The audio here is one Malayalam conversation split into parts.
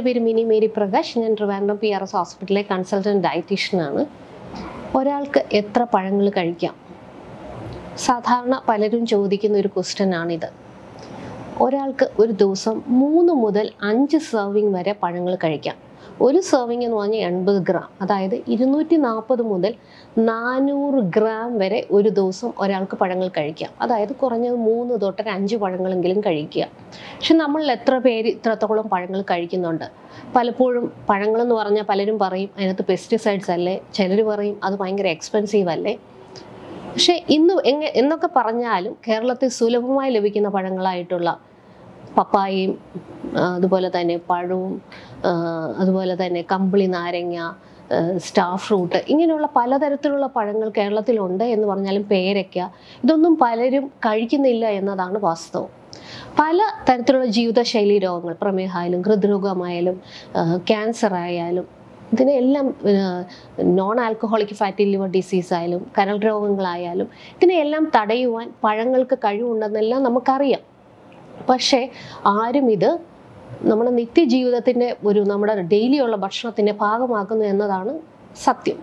പേര് മിനി മേരി പ്രകാശ് ഞാൻ ട്രിവാൻഡ്രം പി ആർ എസ് ഹോസ്പിറ്റലിലെ കൺസൾട്ടൻറ്റ് ഡയറ്റീഷ്യനാണ് ഒരാൾക്ക് എത്ര പഴങ്ങൾ കഴിക്കാം സാധാരണ പലരും ചോദിക്കുന്ന ഒരു ക്വസ്റ്റ്യൻ ആണിത് ഒരാൾക്ക് ഒരു ദിവസം മൂന്ന് മുതൽ അഞ്ച് സെർവിങ് വരെ പഴങ്ങൾ കഴിക്കാം ഒരു സെർവിങ് എന്ന് പറഞ്ഞാൽ എൺപത് ഗ്രാം അതായത് ഇരുന്നൂറ്റി നാൽപ്പത് മുതൽ നാനൂറ് ഗ്രാം വരെ ഒരു ദിവസം ഒരാൾക്ക് പഴങ്ങൾ കഴിക്കാം അതായത് കുറഞ്ഞത് മൂന്ന് തൊട്ട് ഒരു അഞ്ച് പഴങ്ങളെങ്കിലും കഴിക്കുക പക്ഷെ നമ്മളിൽ എത്ര പേര് ഇത്രത്തോളം പഴങ്ങൾ കഴിക്കുന്നുണ്ട് പലപ്പോഴും പഴങ്ങളെന്ന് പറഞ്ഞാൽ പലരും പറയും അതിനകത്ത് പെസ്റ്റിസൈഡ്സ് അല്ലേ ചിലർ പറയും അത് ഭയങ്കര എക്സ്പെൻസീവ് അല്ലേ പക്ഷേ ഇന്ന് എങ്ങ എന്നൊക്കെ പറഞ്ഞാലും കേരളത്തിൽ സുലഭമായി ലഭിക്കുന്ന പഴങ്ങളായിട്ടുള്ള പപ്പായയും ആ, അതുപോലെ തന്നെ പഴവും ആ, അതുപോലെ തന്നെ കമ്പിളി നാരങ്ങ ആ, സ്റ്റാർ ഫ്രൂട്ട് ഇങ്ങനെയുള്ള പലതരത്തിലുള്ള പഴങ്ങൾ കേരളത്തിലുണ്ട് എന്ന് പറഞ്ഞാലും പേരയ്ക്ക ഇതൊന്നും പലരും കഴിക്കുന്നില്ല എന്നതാണ് വാസ്തവം പല തരത്തിലുള്ള ജീവിതശൈലി രോഗങ്ങൾ പ്രമേഹമായാലും ഹൃദ്രോഗമായാലും ക്യാൻസർ ആയാലും ഇതിനെല്ലാം non alcoholic fatty liver disease ആയാലും കരൾ രോഗങ്ങളായാലും ഇതിനെയെല്ലാം തടയുവാൻ പഴങ്ങൾക്ക് കഴിവുണ്ടെന്നെല്ലാം നമുക്കറിയാം പക്ഷേ ആരും ഇത് നമ്മുടെ നിത്യജീവിതത്തിൻ്റെ ഒരു നമ്മുടെ ഡെയിലി ഉള്ള ഭക്ഷണത്തിൻ്റെ ഭാഗമാക്കുന്നു എന്നതാണ് സത്യം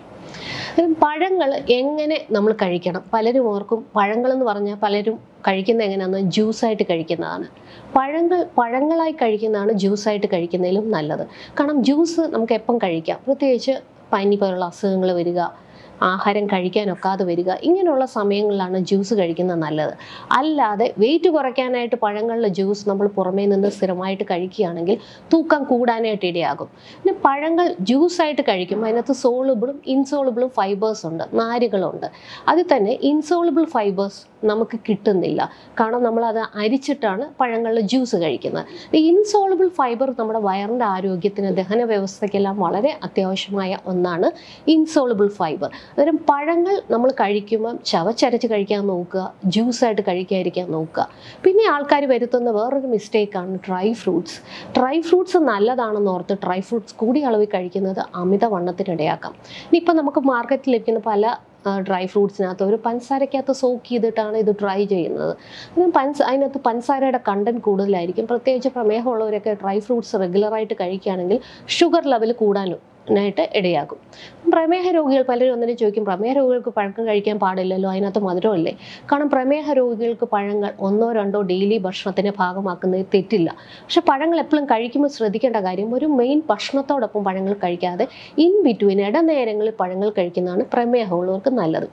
പഴങ്ങൾ എങ്ങനെ നമ്മൾ കഴിക്കണം പലരും ഓർക്കും പഴങ്ങൾ എന്ന് പറഞ്ഞാൽ പലരും കഴിക്കുന്ന എങ്ങനെയാണെന്ന് ജ്യൂസായിട്ട് കഴിക്കുന്നതാണ് പഴങ്ങൾ പഴങ്ങളായി കഴിക്കുന്നതാണ് ജ്യൂസായിട്ട് കഴിക്കുന്നതിലും നല്ലത് കാരണം ജ്യൂസ് നമുക്ക് എപ്പം കഴിക്കാം പ്രത്യേകിച്ച് പനി പോലുള്ള അസുഖങ്ങൾ വരിക ആഹാരം കഴിക്കാനൊക്കാതെ വരിക ഇങ്ങനെയുള്ള സമയങ്ങളിലാണ് ജ്യൂസ് കഴിക്കുന്നത് നല്ലത് അല്ലാതെ വെയിറ്റ് കുറയ്ക്കാനായിട്ട് പഴങ്ങളുടെ ജ്യൂസ് നമ്മൾ പുറമേ നിന്ന് സ്ഥിരമായിട്ട് കഴിക്കുകയാണെങ്കിൽ തൂക്കം കൂടാനായിട്ട് ഇടയാകും പിന്നെ പഴങ്ങൾ ജ്യൂസായിട്ട് കഴിക്കുമ്പോൾ അതിനകത്ത് സോളുബിളും ഇൻസോളുബിളും ഫൈബേഴ്സ് ഉണ്ട് നാരുകളുണ്ട് അതിൽ തന്നെ ഇൻസോളുബിൾ ഫൈബേഴ്സ് നമുക്ക് കിട്ടുന്നില്ല കാരണം നമ്മളത് അരിച്ചിട്ടാണ് പഴങ്ങളുടെ ജ്യൂസ് കഴിക്കുന്നത് ഈ ഇൻസോളുബിൾ ഫൈബർ നമ്മുടെ വയറിൻ്റെ ആരോഗ്യത്തിന് ദഹന വ്യവസ്ഥയ്ക്കെല്ലാം വളരെ അത്യാവശ്യമായ ഒന്നാണ് ഇൻസോളുബിൾ ഫൈബർ അന്നേരം പഴങ്ങൾ നമ്മൾ കഴിക്കുമ്പം ചവച്ചരച്ച് കഴിക്കാൻ നോക്കുക ജ്യൂസായിട്ട് കഴിക്കാതിരിക്കാൻ നോക്കുക പിന്നെ ആൾക്കാർ വരുത്തുന്ന വേറൊരു മിസ്റ്റേക്കാണ് ഡ്രൈ ഫ്രൂട്ട്സ് ഡ്രൈ ഫ്രൂട്ട്സ് നല്ലതാണെന്ന് ഓർത്ത് ഡ്രൈ ഫ്രൂട്ട്സ് കൂടിയ അളവിൽ കഴിക്കുന്നത് അമിതവണ്ണത്തിനിടയാക്കാം ഇനിയിപ്പോൾ നമുക്ക് മാർക്കറ്റിൽ ലഭിക്കുന്ന പല ഡ്രൈ ഫ്രൂട്ട്സിനകത്ത് ഒരു പഞ്ചസാരക്കകത്ത് സോക്ക് ചെയ്തിട്ടാണ് ഇത് ഡ്രൈ ചെയ്യുന്നത് അതിന് പഞ്ച അതിനകത്ത് പഞ്ചസാരയുടെ കണ്ടന്റ് കൂടുതലായിരിക്കും പ്രത്യേകിച്ച് പ്രമേഹമുള്ളവരൊക്കെ ഡ്രൈ ഫ്രൂട്ട്സ് റെഗുലറായിട്ട് കഴിക്കുകയാണെങ്കിൽ ഷുഗർ ലെവൽ കൂടാനും നായിട്ട് ഇടയാകും പ്രമേഹ രോഗികൾ പലരും ഒന്നിനും ചോദിക്കും പ്രമേഹ രോഗികൾക്ക് പഴങ്ങൾ കഴിക്കാൻ പാടില്ലല്ലോ അതിനകത്ത് മധുരമല്ലേ കാരണം പ്രമേഹ രോഗികൾക്ക് പഴങ്ങൾ ഒന്നോ രണ്ടോ ഡെയിലി ഭക്ഷണത്തിന്റെ ഭാഗമാക്കുന്നത് തെറ്റില്ല പക്ഷെ പഴങ്ങൾ എപ്പോഴും കഴിക്കുമ്പോൾ ശ്രദ്ധിക്കേണ്ട കാര്യം ഒരു മെയിൻ ഭക്ഷണത്തോടൊപ്പം പഴങ്ങൾ കഴിക്കാതെ ഇൻ ബിറ്റ്വീൻ ഇടനേരങ്ങളിൽ പഴങ്ങൾ കഴിക്കുന്നതാണ് പ്രമേഹമുള്ളവർക്ക് നല്ലത്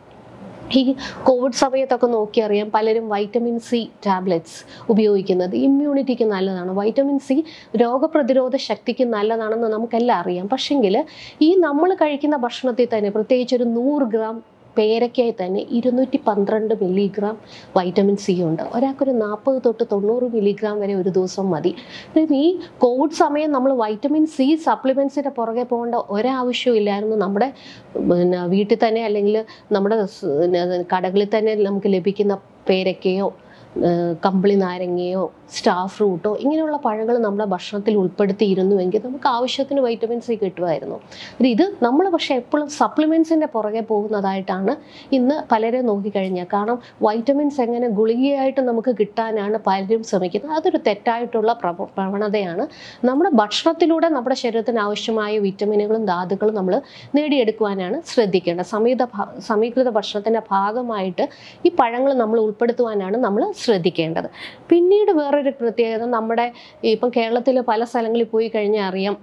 ഈ കോവിഡ് സമയത്തൊക്കെ നോക്കിയറിയാം പലരും വൈറ്റമിൻ സി ടാബ്ലറ്റ്സ് ഉപയോഗിക്കുന്നത് ഇമ്മ്യൂണിറ്റിക്ക് നല്ലതാണ് വൈറ്റമിൻ സി രോഗപ്രതിരോധ ശക്തിക്ക് നല്ലതാണെന്ന് നമുക്കെല്ലാം അറിയാം പക്ഷെങ്കിൽ ഈ നമ്മൾ കഴിക്കുന്ന ഭക്ഷണത്തിൽ തന്നെ പ്രത്യേകിച്ച് ഒരു നൂറ് ഗ്രാം പേരയ്ക്കായി തന്നെ ഇരുന്നൂറ്റി പന്ത്രണ്ട് മില്ലിഗ്രാം വൈറ്റമിൻ സി ഉണ്ട് ഒരാൾക്കൊരു നാൽപ്പത് തൊട്ട് തൊണ്ണൂറ് മില്ലിഗ്രാം വരെ ഒരു ദിവസം മതി അപ്പം ഈ കോവിഡ് സമയം നമ്മൾ വൈറ്റമിൻ സി സപ്ലിമെൻസിൻ്റെ പുറകെ പോകേണ്ട ഒരാവശ്യവും ഇല്ലായിരുന്നു നമ്മുടെ പിന്നെ വീട്ടിൽ തന്നെ അല്ലെങ്കിൽ നമ്മുടെ സ് പിന്നെ കടകളിൽ തന്നെ നമുക്ക് ലഭിക്കുന്ന പേരയ്ക്കയോ ഏഹ് കമ്പിളി നാരങ്ങയോ സ്റ്റാർ ഫ്രൂട്ടോ ഇങ്ങനെയുള്ള പഴങ്ങൾ നമ്മുടെ ഭക്ഷണത്തിൽ ഉൾപ്പെടുത്തിയിരുന്നുവെങ്കിൽ നമുക്ക് ആവശ്യത്തിന് വൈറ്റമിൻ സി കിട്ടുമായിരുന്നു ഇത് ഇത് നമ്മൾ പക്ഷേ എപ്പോഴും സപ്ലിമെൻസിൻ്റെ പുറകെ പോകുന്നതായിട്ടാണ് ഇന്ന് പലരെ നോക്കിക്കഴിഞ്ഞാൽ കാരണം വൈറ്റമിൻസ് എങ്ങനെ ഗുളികയായിട്ട് നമുക്ക് കിട്ടാനാണ് പലരും ശ്രമിക്കുന്നത് അതൊരു തെറ്റായിട്ടുള്ള പ്രവ പ്രവണതയാണ് നമ്മുടെ ഭക്ഷണത്തിലൂടെ നമ്മുടെ ശരീരത്തിന് ആവശ്യമായ വിറ്റമിനുകളും ധാതുക്കളും നമ്മൾ നേടിയെടുക്കുവാനാണ് ശ്രദ്ധിക്കേണ്ടത് സമീത ഭ- സമീകൃത ഭക്ഷണത്തിൻ്റെ ഭാഗമായിട്ട് ഈ പഴങ്ങൾ നമ്മൾ ഉൾപ്പെടുത്തുവാനാണ് നമ്മൾ ശ്രദ്ധിക്കേണ്ടത് പിന്നീട് വേറൊരു പ്രത്യേകത നമ്മുടെ ഇപ്പം കേരളത്തിൽ പല സ്ഥലങ്ങളിൽ പോയി കഴിഞ്ഞാൽ അറിയാം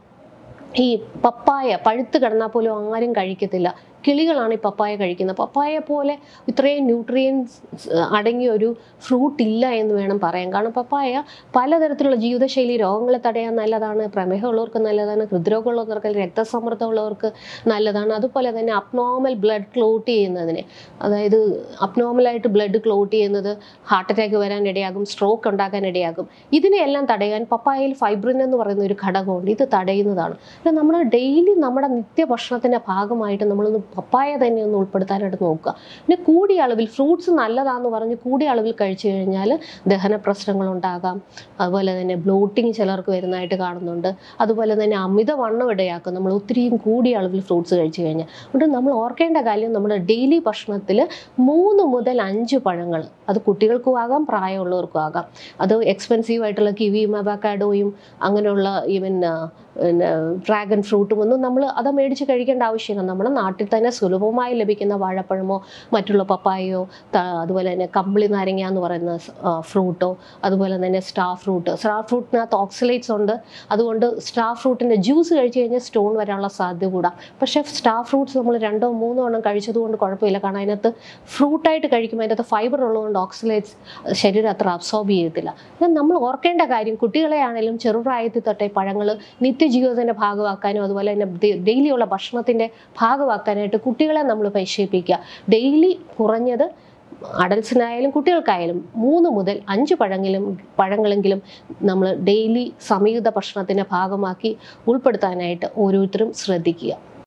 ഈ പപ്പായ പഴുത്ത് കിടന്നാൽ പോലും ആരും കഴിക്കത്തില്ല കിളികളാണ് ഈ പപ്പായ കഴിക്കുന്നത് പപ്പായ പോലെ ഇത്രയും ന്യൂട്രിയൻസ് അടങ്ങിയ ഒരു ഫ്രൂട്ട് ഇല്ല എന്ന് വേണം പറയാൻ കാരണം പപ്പായ പലതരത്തിലുള്ള ജീവിതശൈലി രോഗങ്ങളെ തടയാൻ നല്ലതാണ് പ്രമേഹമുള്ളവർക്ക് നല്ലതാണ് ഹൃദ്രോഗമുള്ളവർക്ക് രക്തസമ്മർദ്ദമുള്ളവർക്ക് നല്ലതാണ് അതുപോലെ തന്നെ അപ്നോർമൽ ബ്ലഡ് ക്ലോട്ട് ചെയ്യുന്നതിന് അതായത് അപ്നോർമലായിട്ട് ബ്ലഡ് ക്ലോട്ട് ചെയ്യുന്നത് ഹാർട്ട് അറ്റാക്ക് വരാൻ ഇടയാകും സ്ട്രോക്ക് ഉണ്ടാക്കാൻ ഇടയാകും ഇതിനെയെല്ലാം തടയാൻ പപ്പായയിൽ ഫൈബ്രിൻ എന്ന് പറയുന്ന ഒരു ഘടകമുണ്ട് ഇത് തടയുന്നതാണ് ഇത് നമ്മൾ ഡെയിലി നമ്മുടെ നിത്യഭക്ഷണത്തിൻ്റെ ഭാഗമായിട്ട് നമ്മളൊന്ന് പപ്പായ തന്നെ ഒന്ന് ഉൾപ്പെടുത്താനായിട്ട് നോക്കുക പിന്നെ കൂടിയ അളവിൽ ഫ്രൂട്ട്സ് നല്ലതാന്ന് പറഞ്ഞ് കൂടിയ അളവിൽ കഴിച്ചു കഴിഞ്ഞാൽ ദഹന പ്രശ്നങ്ങളുണ്ടാകാം അതുപോലെ തന്നെ ബ്ലോട്ടിങ് ചിലർക്ക് വരുന്നതായിട്ട് കാണുന്നുണ്ട് അതുപോലെ തന്നെ അമിതവണ്ണം ഇടയാക്കും നമ്മൾ ഒത്തിരിയും കൂടിയ അളവിൽ ഫ്രൂട്ട്സ് കഴിച്ചു കഴിഞ്ഞാൽ അതുകൊണ്ട് നമ്മൾ ഓർക്കേണ്ട കാര്യം നമ്മുടെ ഡെയിലി ഭക്ഷണത്തിൽ മൂന്ന് മുതൽ അഞ്ച് പഴങ്ങൾ അത് കുട്ടികൾക്കും ആകാം പ്രായമുള്ളവർക്കും ആകാം അത് എക്സ്പെൻസീവ് ആയിട്ടുള്ള കിവിയും അവക്കാഡോയും അങ്ങനെയുള്ള ഈവൻ പിന്നെ ഡ്രാഗൺ ഫ്രൂട്ടും ഒന്നും നമ്മൾ അത് മേടിച്ച് കഴിക്കേണ്ട ആവശ്യമില്ല നമ്മുടെ നാട്ടിൽ തന്നെ സുലഭമായി ലഭിക്കുന്ന വാഴപ്പഴമോ മറ്റുള്ള പപ്പായയോ ത- അതുപോലെ തന്നെ കമ്പിളി നാരങ്ങ എന്ന് പറയുന്ന ഫ്രൂട്ടോ അതുപോലെ തന്നെ സ്റ്റാർ ഫ്രൂട്ട് സ്റ്റാർ ഫ്രൂട്ടിനകത്ത് ഓക്സിലേറ്റ്സ് ഉണ്ട് അതുകൊണ്ട് സ്റ്റാർ ഫ്രൂട്ടിൻ്റെ ജ്യൂസ് കഴിച്ചു കഴിഞ്ഞാൽ സ്റ്റോൺ വരാനുള്ള സാധ്യത കൂടാം പക്ഷേ സ്റ്റാർ ഫ്രൂട്ട്സ് നമ്മൾ രണ്ടോ മൂന്നോ എണ്ണം കഴിച്ചതുകൊണ്ട് കുഴപ്പമില്ല കാരണം അതിനകത്ത് ഫ്രൂട്ടായിട്ട് കഴിക്കുമ്പോൾ അതിനകത്ത് ഫൈബർ ഉള്ളതുകൊണ്ട് ഓക്സിലേറ്റ്സ് ശരീരം അത്ര അബ്സോർബ് ചെയ്യത്തില്ല എന്നാൽ നമ്മൾ ഓർക്കേണ്ട കാര്യം കുട്ടികളെ ആണെങ്കിലും ചെറുപ്രായത്തിൽ തൊട്ടേ പഴങ്ങൾ നിത്യജീവിതത്തിൻ്റെ ഭാഗമാക്കാനും അതുപോലെ തന്നെ ഡെയിലിയുള്ള ഭക്ഷണത്തിൻ്റെ ഭാഗമാക്കാനായിട്ട് കുട്ടികളെ നമ്മൾ പരിശീലിപ്പിക്കുക ഡെയിലി കുറഞ്ഞത് അഡൽസിനായാലും കുട്ടികൾക്കായാലും മൂന്ന് മുതൽ അഞ്ച് പഴങ്ങളും പഴങ്ങളെങ്കിലും നമ്മൾ ഡെയിലി സമീകൃത ഭക്ഷണത്തിൻ്റെ ഭാഗമാക്കി ഉൾപ്പെടുത്താനായിട്ട് ഓരോരുത്തരും ശ്രദ്ധിക്കുക